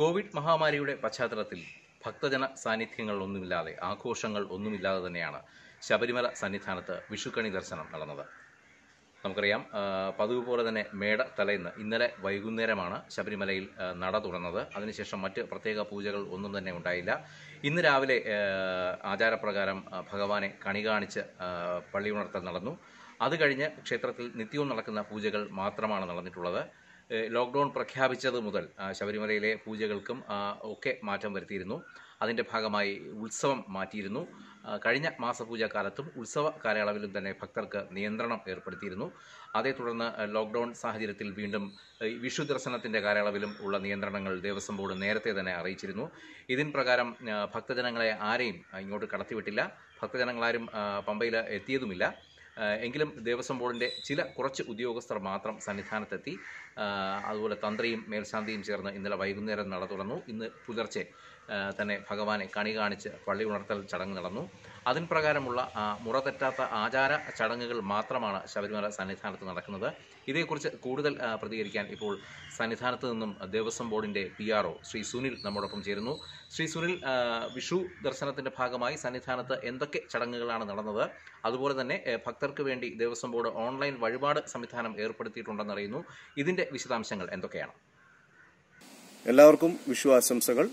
Covid മഹാമാരിയുടെ പശ്ചാത്തലത്തിൽ ഭക്തജന സാന്നിധ്യങ്ങൾ ഒന്നുമില്ലാതെ ആഘോഷങ്ങൾ ഒന്നുമില്ലാതെ തന്നെയാണ് ശബരിമല സന്നിധാനത്ത് വിഷുക്കണി ദർശനം നടന്നത് നമുക്കറിയാം ആ, പതിവ് പോലെ തന്നെ മേട തലേന്ന് ഇന്നലെ വൈകുന്നേരമാണ് ശബരിമലയിൽ ആ, നട തുറന്നത് അതിനുശേഷം മറ്റ് പ്രത്യേക പൂജകൾ ഒന്നും തന്നെ ഉണ്ടായില്ല ഇന്ന് രാവിലെ ആ, ആചാരപ്രകാരം ആ, ഭഗവാനെ കണി കാണിച്ച് ആ, പള്ളി ഉണർത്തൽ നടന്നു അത് കഴിഞ്ഞ് ക്ഷേത്രത്തിൽ നിത്യവും നടക്കുന്ന പൂജകൾ മാത്രമാണ് നടന്നിട്ടുള്ളത് ഏഹ് ലോക്ക്ഡൗൺ പ്രഖ്യാപിച്ചത് മുതൽ ആ, ശബരിമലയിലെ പൂജകൾക്കും ആ, ഒക്കെ മാറ്റം വരുത്തിയിരുന്നു അതിൻ്റെ ഭാഗമായി ഉത്സവം മാറ്റിയിരുന്നു ആ, കഴിഞ്ഞ മാസപൂജ കാലത്തും ഉത്സവ കാലയളവിലും തന്നെ ഭക്തർക്ക് നിയന്ത്രണം ഏർപ്പെടുത്തിയിരുന്നു അതേ തുടർന്ന് ആ, ലോക്ക്ഡൗൺ സാഹചര്യത്തിൽ വീണ്ടും ആ, ഈ വിഷു ദർശനത്തിൻ്റെ കാലയളവിലും ഉള്ള നിയന്ത്രണങ്ങൾ ദേവസ്വം ബോർഡ് നേരത്തെ തന്നെ അറിയിച്ചിരുന്നു ഇതിൻ പ്രകാരം ആ, ഭക്തജനങ്ങളെ ആരെയും ആ, ഇങ്ങോട്ട് കടത്തിവിട്ടില്ല ഭക്തജനങ്ങളാരും ആ, പമ്പയിൽ എത്തിയതുമില്ല ആ, എങ്കിലും ദേവസ്വം ബോർഡിൻ്റെ ചില കുറച്ച് ഉദ്യോഗസ്ഥർ മാത്രം സന്നിധാനത്തെത്തി ആ, അതുപോലെ തന്ത്രിയും മേൽശാന്തിയും ചേർന്ന് ഇന്നലെ വൈകുന്നേരം നട തുറന്നു ഇന്ന് പുലർച്ചെ ആ, തന്നെ ഭഗവാനെ കണി കാണിച്ച് പള്ളി ഉണർത്തൽ ചടങ്ങ് നടന്നു അതിൻ പ്രകാരമുള്ള ആ, മുറ തെറ്റാത്ത ആചാര ചടങ്ങുകൾ മാത്രമാണ് ശബരിമല സന്നിധാനത്ത് നടക്കുന്നത് ഇതേക്കുറിച്ച് കൂടുതൽ ആ, പ്രതികരിക്കാൻ ഇപ്പോൾ സന്നിധാനത്ത് നിന്നും ദേവസ്വം ബോർഡിൻ്റെ പി ആർ ശ്രീ സുനിൽ നമ്മോടൊപ്പം ചേരുന്നു ശ്രീ സുനിൽ ആ, വിഷു ദർശനത്തിൻ്റെ ഭാഗമായി സന്നിധാനത്ത് എന്തൊക്കെ ചടങ്ങുകളാണ് നടന്നത് അതുപോലെ തന്നെ ഏ, ഭക്തർക്ക് വേണ്ടി ദേവസ്വം ബോർഡ് ഓൺലൈൻ വഴിപാട് സംവിധാനം ഏർപ്പെടുത്തിയിട്ടുണ്ടെന്ന് അറിയുന്നു ഇതിൻ്റെ വിശദാംശങ്ങൾ എന്തൊക്കെയാണ് എല്ലാവർക്കും വിഷു ആശംസകൾ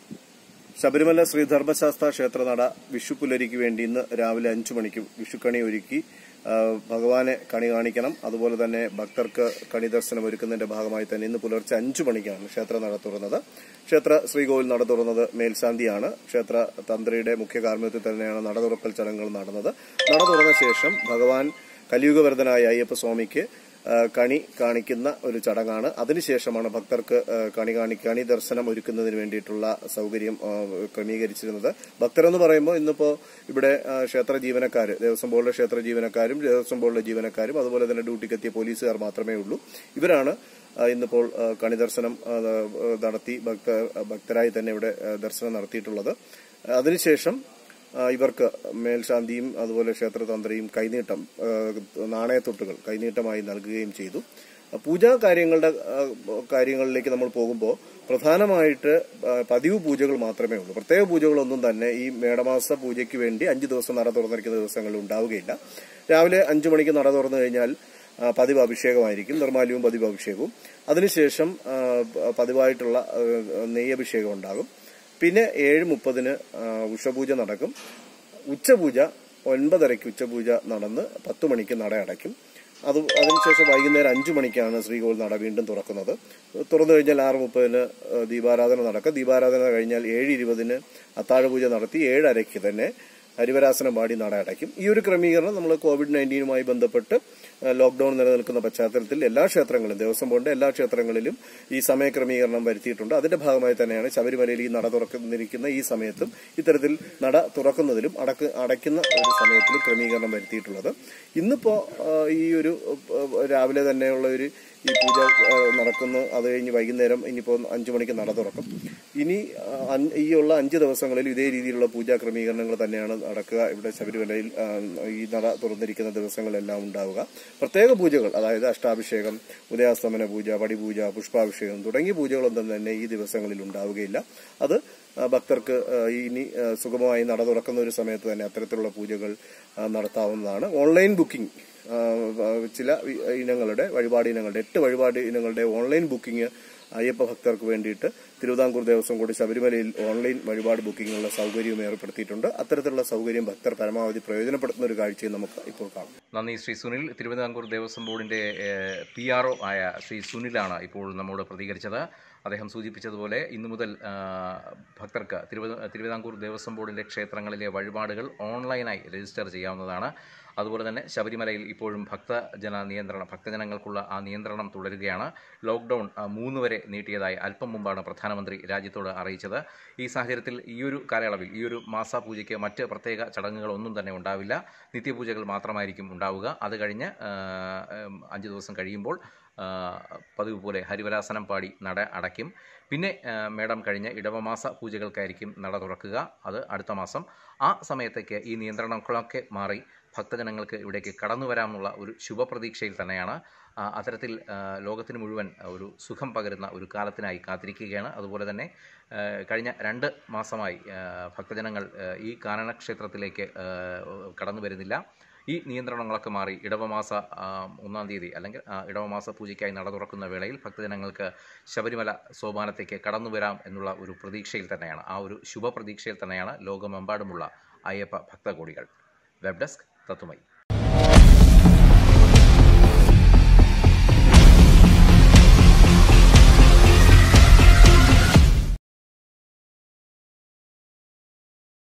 ശബരിമല ശ്രീ ധർമ്മശാസ്ത്ര ക്ഷേത്രനട വിഷു പുലരിക്ക് വേണ്ടി ഇന്ന് രാവിലെ അഞ്ചു മണിക്ക് വിഷുക്കണി ഒരുക്കി ആ, ഭഗവാനെ കണി കാണിക്കണം അതുപോലെ തന്നെ ഭക്തർക്ക് കണി ദർശനം ഒരുക്കുന്നതിന്റെ ഭാഗമായി തന്നെ ഇന്ന് പുലർച്ചെ അഞ്ചു മണിക്കാണ് ക്ഷേത്ര നട തുറന്നത് ക്ഷേത്ര ശ്രീകോവിൽ നട തുറന്നത് മേൽശാന്തിയാണ് ക്ഷേത്ര തന്ത്രിയുടെ മുഖ്യ കാർമ്മികത്തിൽ തന്നെയാണ് നട തുറക്കൽ ചടങ്ങുകൾ നടന്നത് നട തുറന്ന ശേഷം ഭഗവാൻ കലിയുഗവർദ്ധനായ അയ്യപ്പ സ്വാമിക്ക് ആ, കണി കാണിക്കുന്ന ഒരു ചടങ്ങാണ് അതിനുശേഷമാണ് ഭക്തർക്ക് ആ, കണി കാണി കണി ദർശനം ഒരുക്കുന്നതിന് വേണ്ടിയിട്ടുള്ള സൗകര്യം ആ, ക്രമീകരിച്ചിരുന്നത് ഭക്തരെന്ന് പറയുമ്പോൾ ഇന്നിപ്പോ ഇവിടെ ആ, ക്ഷേത്ര ജീവനക്കാർ ദേവസ്വം ബോർഡിലെ ക്ഷേത്ര ജീവനക്കാരും ദേവസ്വം ബോർഡിലെ ജീവനക്കാരും അതുപോലെ തന്നെ ഡ്യൂട്ടിക്കെത്തിയ പോലീസുകാർ മാത്രമേ ഉള്ളൂ ഇവരാണ് ആ, ഇന്നിപ്പോൾ ആ, കണി ദർശനം ആ, നടത്തി ഭക്ത ഭക്തരായി തന്നെ ഇവിടെ ആ, ദർശനം നടത്തിയിട്ടുള്ളത് അതിനുശേഷം ആ, ഇവർക്ക് മേൽശാന്തിയും അതുപോലെ ക്ഷേത്രതന്ത്രിയും കൈനീട്ടം ആ, നാണയത്തൊട്ടുകൾ കൈനീട്ടമായി നൽകുകയും ചെയ്തു ആ, പൂജാ കാര്യങ്ങളുടെ ആ, കാര്യങ്ങളിലേക്ക് നമ്മൾ പോകുമ്പോൾ പ്രധാനമായിട്ട് ആ, പതിവ് പൂജകൾ മാത്രമേ ഉള്ളൂ പ്രത്യേക പൂജകളൊന്നും തന്നെ ഈ മേടമാസ പൂജയ്ക്ക് വേണ്ടി അഞ്ച് ദിവസം നട തുറന്നിരിക്കുന്ന ദിവസങ്ങളിൽ ഉണ്ടാവുകയില്ല രാവിലെ അഞ്ചു മണിക്ക് നട തുറന്നു കഴിഞ്ഞാൽ ആ, പതിവ് അഭിഷേകമായിരിക്കും നിർമാല്യവും പതിവ് അഭിഷേകവും അതിനുശേഷം ആ, പ- പതിവായിട്ടുള്ള ആ, നെയ്യഭിഷേകം ഉണ്ടാകും പിന്നെ ഏഴ് മുപ്പതിന് ആ, ഉഷപൂജ നടക്കും ഉച്ചപൂജ ഒൻപതരയ്ക്ക് ഉച്ചപൂജ നടന്ന് പത്ത് മണിക്ക് നട അടയ്ക്കും അത് അതിനുശേഷം വൈകുന്നേരം അഞ്ചു മണിക്കാണ് ശ്രീകോവിൽ നട വീണ്ടും തുറക്കുന്നത് തുറന്നു കഴിഞ്ഞാൽ ആറ് മുപ്പതിന് ആ, ദീപാരാധന നടക്കും ദീപാരാധന കഴിഞ്ഞാൽ ഏഴ് ഇരുപതിന് അത്താഴപൂജ നടത്തി ഏഴരയ്ക്ക് തന്നെ ഹരിവരാസനം പാടി നട അടയ്ക്കും ഈ ഒരു ക്രമീകരണം നമ്മൾ കോവിഡ് നയൻറ്റീനുമായി ബന്ധപ്പെട്ട് ആ, ലോക്ക്ഡൌൺ നിലനിൽക്കുന്ന പശ്ചാത്തലത്തിൽ എല്ലാ ക്ഷേത്രങ്ങളിലും ദേവസ്വം ബോർഡിന്റെ എല്ലാ ക്ഷേത്രങ്ങളിലും ഈ സമയക്രമീകരണം വരുത്തിയിട്ടുണ്ട് അതിന്റെ ഭാഗമായി തന്നെയാണ് ശബരിമലയിൽ ഈ നട തുറക്കുന്നിരിക്കുന്ന ഈ സമയത്തും ഇത്തരത്തിൽ നട തുറക്കുന്നതിലും അടക്ക് അടയ്ക്കുന്ന ഒരു സമയത്തിലും ക്രമീകരണം വരുത്തിയിട്ടുള്ളത് ഇന്നിപ്പോ ആ, ഈ ഒരു ആ, രാവിലെ തന്നെയുള്ള ഒരു ഈ പൂജ ആ, നടക്കുന്നു അത് കഴിഞ്ഞ് വൈകുന്നേരം ഇനിയിപ്പോൾ അഞ്ചു മണിക്ക് നട തുറക്കും ഇനി ആ, അഞ്ച്- ഈ ഉള്ള അഞ്ച് ദിവസങ്ങളിൽ ഇതേ രീതിയിലുള്ള പൂജാ ക്രമീകരണങ്ങൾ തന്നെയാണ് നടക്കുക ഇവിടെ ശബരിമലയിൽ ആ, ഈ നട തുറന്നിരിക്കുന്ന ദിവസങ്ങളെല്ലാം ഉണ്ടാവുക പ്രത്യേക പൂജകൾ അതായത് അഷ്ടാഭിഷേകം ഉദയാസ്തമന പൂജ പടിപൂജ പുഷ്പാഭിഷേകം തുടങ്ങിയ പൂജകളൊന്നും തന്നെ ഈ ദിവസങ്ങളിൽ ഉണ്ടാവുകയില്ല അത് ആ, ഭക്തർക്ക് ആ, ഇനി ആ, സുഗമമായി നട തുറക്കുന്ന ഒരു സമയത്ത് തന്നെ അത്തരത്തിലുള്ള പൂജകൾ ആ, നടത്താവുന്നതാണ് ഓൺലൈൻ ബുക്കിംഗ് ആ, ചില ഇനങ്ങളുടെ വഴിപാട് ഇനങ്ങളുടെ എട്ട് വഴിപാട് ഇനങ്ങളുടെ ഓൺലൈൻ ബുക്കിംഗ് അയ്യപ്പ ഭക്തർക്ക് വേണ്ടിയിട്ട് തിരുവിതാംകൂർ ദേവസ്വം കൂടി ശബരിമലയിൽ ഓൺലൈൻ വഴിപാട് ബുക്കിംഗിനുള്ള സൗകര്യവും ഏർപ്പെടുത്തിയിട്ടുണ്ട് അത്തരത്തിലുള്ള സൗകര്യം ഭക്തർ പരമാവധി പ്രയോജനപ്പെടുത്തുന്ന ഒരു കാഴ്ചയും നമുക്ക് ഇപ്പോൾ കാണാം നന്ദി ശ്രീ സുനിൽ തിരുവിതാംകൂർ ദേവസ്വം ബോർഡിൻ്റെ പി ആർ ഒ ആയ ശ്രീ സുനിലാണ് ഇപ്പോൾ നമ്മോട് പ്രതികരിച്ചത് അദ്ദേഹം സൂചിപ്പിച്ചതുപോലെ ഇന്നു മുതൽ ആ, ഭക്തർക്ക് തിരുവിത തിരുവിതാംകൂർ ദേവസ്വം ബോർഡിൻ്റെ ക്ഷേത്രങ്ങളിലെ വഴിപാടുകൾ ഓൺലൈനായി രജിസ്റ്റർ ചെയ്യാവുന്നതാണ് അതുപോലെ തന്നെ ശബരിമലയിൽ ഇപ്പോഴും ഭക്തജന നിയന്ത്രണം ഭക്തജനങ്ങൾക്കുള്ള ആ നിയന്ത്രണം തുടരുകയാണ് ലോക്ക്ഡൗൺ ആ, മൂന്ന് വരെ നീട്ടിയതായി അല്പം മുമ്പാണ് പ്രധാനമന്ത്രി രാജ്യത്തോട് അറിയിച്ചത് ഈ സാഹചര്യത്തിൽ ഈയൊരു കാലയളവിൽ ഈയൊരു മാസാപൂജയ്ക്ക് മറ്റ് പ്രത്യേക ചടങ്ങുകളൊന്നും തന്നെ ഉണ്ടാവില്ല നിത്യപൂജകൾ മാത്രമായിരിക്കും ഉണ്ടാവുക അത് കഴിഞ്ഞ് ആ, ഉം, അഞ്ച് ദിവസം കഴിയുമ്പോൾ ആ, പതിവ് പോലെ ഹരിവരാസനം പാടി നട അടയ്ക്കും പിന്നെ ആ, മേടം കഴിഞ്ഞ് ഇടവമാസ പൂജകൾക്കായിരിക്കും നട തുറക്കുക അത് അടുത്ത മാസം ആ സമയത്തേക്ക് ഈ നിയന്ത്രണങ്ങളൊക്കെ മാറി ഭക്തജനങ്ങൾക്ക് ഇവിടേക്ക് കടന്നു വരാമെന്നുള്ള ഒരു ശുഭപ്രതീക്ഷയിൽ തന്നെയാണ് ആ, അത്തരത്തിൽ ആ, ലോകത്തിന് മുഴുവൻ ഒരു സുഖം പകരുന്ന ഒരു കാലത്തിനായി കാത്തിരിക്കുകയാണ് അതുപോലെ തന്നെ ആ, കഴിഞ്ഞ രണ്ട് മാസമായി ആ, ഭക്തജനങ്ങൾ ആ, ഈ കാനനക്ഷേത്രത്തിലേക്ക് ആ, കടന്നു വരുന്നില്ല ഈ നിയന്ത്രണങ്ങളൊക്കെ മാറി ഇടവമാസ ആ, ഒന്നാം തീയതി അല്ലെങ്കിൽ ആ, ഇടവമാസ പൂജയ്ക്കായി നട തുറക്കുന്ന വേളയിൽ ഭക്തജനങ്ങൾക്ക് ശബരിമല സോപാനത്തേക്ക് കടന്നു വരാം എന്നുള്ള ഒരു പ്രതീക്ഷയിൽ തന്നെയാണ് ആ ഒരു ശുഭപ്രതീക്ഷയിൽ തന്നെയാണ് ലോകമെമ്പാടുമുള്ള അയ്യപ്പ ഭക്തകോടികൾ വെബ് ഡെസ്ക് തത്തുമൈ